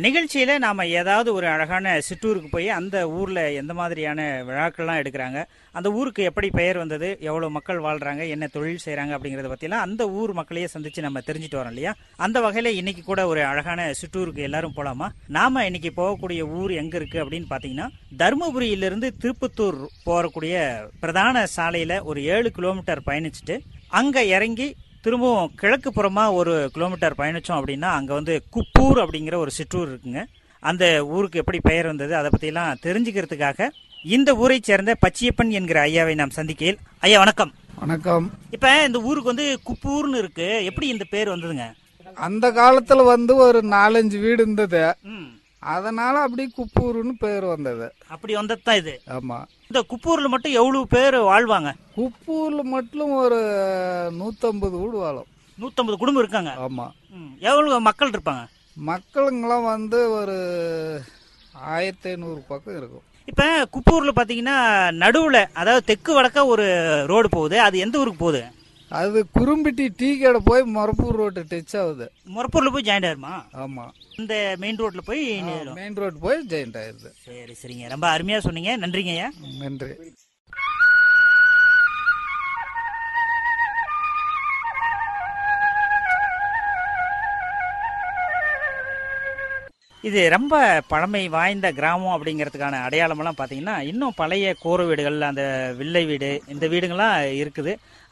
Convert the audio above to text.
நிகழ்ச்சியில நாம ஏதாவது ஒரு அழகான சிற்றூருக்கு போய் அந்த ஊர்ல எந்த மாதிரியான விழாக்கள்லாம் எடுக்கிறாங்க அந்த ஊருக்கு எப்படி பெயர் வந்தது எவ்வளவு மக்கள் வாழ்றாங்க என்ன தொழில் செய்றாங்க அப்படிங்கறத பத்திலாம் அந்த ஊர் மக்களையே சந்திச்சு நம்ம தெரிஞ்சுட்டு வரோம் இல்லையா அந்த வகையில இன்னைக்கு கூட ஒரு அழகான சிற்றூருக்கு எல்லாரும் போலாமா நாம இன்னைக்கு போகக்கூடிய ஊர் எங்க இருக்கு அப்படின்னு பாத்தீங்கன்னா தருமபுரியிலிருந்து திருப்பத்தூர் போறக்கூடிய பிரதான சாலையில ஒரு ஏழு கிலோமீட்டர் பயணிச்சுட்டு அங்க இறங்கி திரும்பவும் கிழக்கு புறமா ஒரு கிலோமீட்டர் பயணிச்சோம் அப்படின்னா அங்க வந்து குப்பூர் அப்படிங்கிற ஒரு சிற்றூர் இருக்குங்க அந்த ஊருக்கு எப்படி பெயர் வந்தது அதை பத்தியெல்லாம் தெரிஞ்சுக்கிறதுக்காக இந்த ஊரை சேர்ந்த பச்சியப்பன் என்கிற ஐயாவை நாம் சந்திக்கையில் ஐயா வணக்கம் வணக்கம் இப்ப இந்த ஊருக்கு வந்து குப்பூர்னு இருக்கு எப்படி இந்த பேர் வந்ததுங்க அந்த காலத்துல வந்து ஒரு நாலஞ்சு வீடு இருந்தது ம் அதனால அப்படி குப்பூர்னு பேர் வந்தது அப்படி வந்தது தான் இது ஆமா இந்த குப்பூர்ல மட்டும் எவ்வளவு பேர் வாழ்வாங்க குப்பூர்ல மட்டும் ஒரு நூத்தம்பது வீடு வாழும் நூத்தம்பது குடும்பம் இருக்காங்க ஆமா ம், எவ்வளவு மக்கள் இருப்பாங்க மக்களுங்கெல்லாம் வந்து ஒரு ஆயிரத்தி ஐநூறு பக்கம் இருக்கும் இப்ப குப்பூர்ல பாத்தீங்கன்னா நடுவுல அதாவது தெற்கு வடக்க ஒரு ரோடு போகுது அது எந்த ஊருக்கு போகுது அது குறும்பிட்டி டீ கடை போய் மொரப்பூர் ரோட்டு டச் ஆகுது முறப்பூர்ல போய் ஜாயிண்ட் ஆயிருமா ஆமா இந்த மெயின் ரோட்ல போய் நேரும். மெயின் ரோடு போய் ஜெயிண்ட் ஆயிருது சரி சரிங்க ரொம்ப அருமையா சொன்னீங்க நன்றிங்க ஐயா நன்றி இது ரொம்ப பழமை வாய்ந்த கிராமம் அப்படிங்கிறதுக்கான அடையாளமெல்லாம் பார்த்தீங்கன்னா இன்னும் பழைய கூரை வீடுகள் அந்த வில்லை வீடு இந்த வீடுங்கள்லாம் இருக்குது